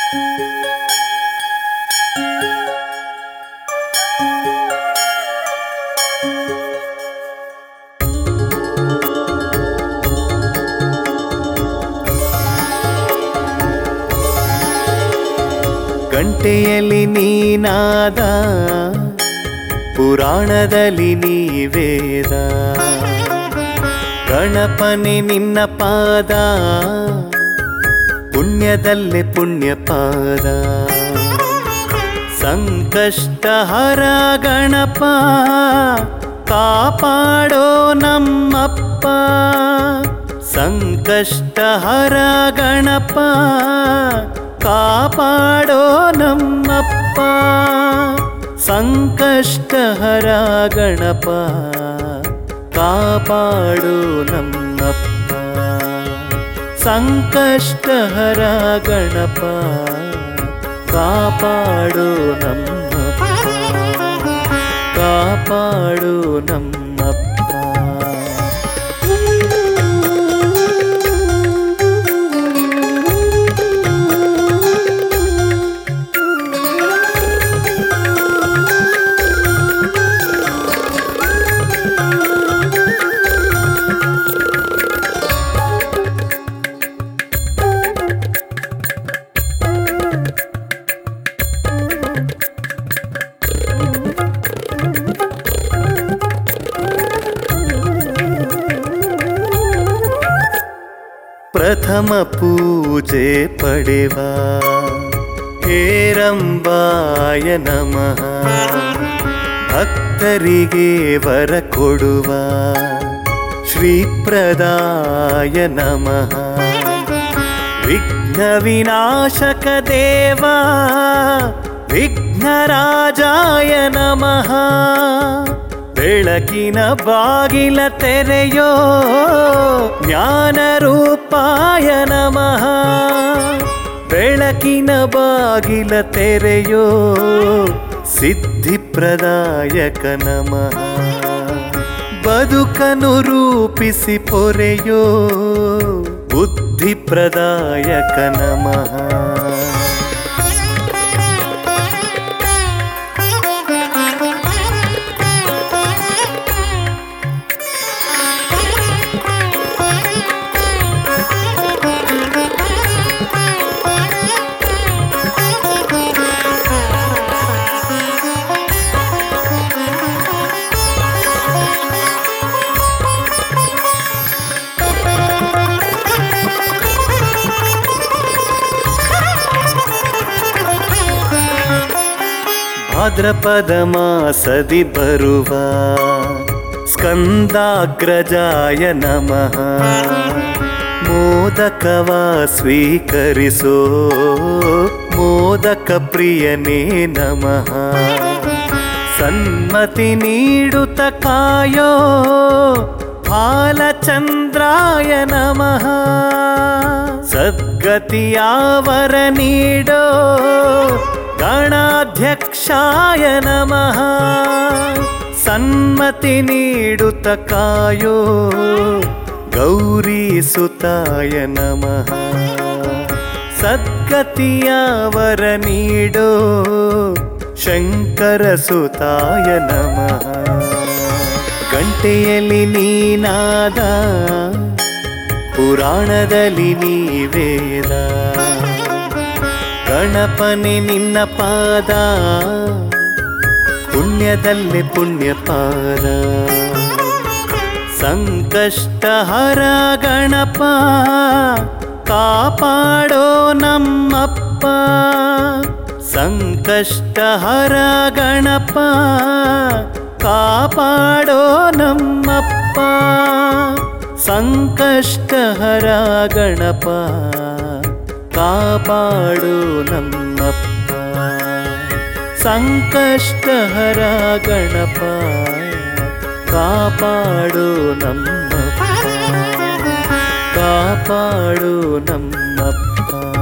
ಗಂಟೆಯಲ್ಲಿ ನೀನಾದ ಪುರಾಣದಲ್ಲಿ ನೀ ವೇದ ಗಣಪನೆ ನಿನ್ನ ಪಾದ ಪುಣ್ಯದಲ್ಲೇ ಪುಣ್ಯ ಪಾದ ಸಂಕಷ್ಟಹರ ಗಣಪ ಕಾಪಾಡೋ ನಮ್ಮಪ್ಪ ಸಂಕಷ್ಟಹರ ಗಣಪ ಕಾಪಾಡೋ ನಮ್ಮಪ್ಪ ಸಂಕಷ್ಟಹರ ಗಣಪ ಕಾಪಾಡೋ ನಮ್ಮಪ್ಪ ಸಂಕಷ್ಟಹರ ಗಣಪ ಕಾಪಾಡು ನಮ್ಮಪ್ಪ ಕಾಪಾಡು ನಮ್ಮಪ್ಪ ಪ್ರಥಮ ಪೂಜೆ ಪಡೆವ ಹೇರಂಬಾಯ ನಮಃ ಭಕ್ತರಿಗೆ ವರ ಕೊಡುವ ಶ್ರೀಪ್ರದಾಯ ನಮಃ ವಿಘ್ನ ವಿನಾಶಕ ದೇವ ವಿಘ್ನರಾಜಾಯ ನಮಃ ಬೆಳಕಿನ ಬಾಗಿಲ ತೆರೆಯೋ ಜ್ಞಾನ ರೂಪಾಯ ನಮಃ ಬೆಳಕಿನ ಬಾಗಿಲ ತೆರೆಯೋ ಸಿದ್ಧಿಪ್ರದಾಯಕ ನಮಃ ಬದುಕನು ರೂಪಿಸಿ ಪೊರೆಯೋ ಬುದ್ಧಿಪ್ರದಾಯಕ ನಮಃ ಭಾದ್ರಪದ ಮಾಸದಿ ಬರುವ ಸ್ಕಂದಾಗ್ರಜಾಯ ನಮಃ ಮೋದಕವ ಸ್ವೀಕರಿಸೋ ಮೋದಕ ಪ್ರಿಯನೇ ನಮಃ ಸನ್ಮತಿ ನೀಡುತ್ತ ಕಾಯೋ ಬಾಲಚಂದ್ರಾಯ ನಮಃ ಸದ್ಗತಿಯಾವರ ನೀಡೋ ಗಣಾಧ್ಯಕ್ಷಾಯ ನಮಃ ಸನ್ಮತಿ ನೀಡುತ್ತ ಕಾಯೋ ಗೌರೀಸುತಾಯ ನಮಃ ಸದ್ಗತಿಯಾವರ ನೀಡೋ ಶಂಕರ ಸುತಾಯ ನಮಃ ಗಂಟೆಯಲ್ಲಿ ನೀನಾದ ಪುರಾಣದಲ್ಲಿ ನೀ ವೇದ ಗಣಪನೆ ನಿನ್ನ ಪಾದ ಪುಣ್ಯದಲ್ಲಿ ಪುಣ್ಯ ಪಾದ ಸಂಕಷ್ಟಹರ ಗಣಪ ಕಾಪಾಡೋ ನಮ್ಮಪ್ಪ ಸಂಕಷ್ಟಹರ ಗಣಪ ಕಾಪಾಡೋ ನಮ್ಮಪ್ಪ ಸಂಕಷ್ಟಹರ ಗಣಪ ಕಾಪಾಡು ನಮ್ಮಪ್ಪ ಸಂಕಷ್ಟಹರ ಗಣಪ ಕಾಪಾಡು ನಮ್ಮಪ್ಪ ಕಾಪಾಡು ನಮ್ಮಪ್ಪ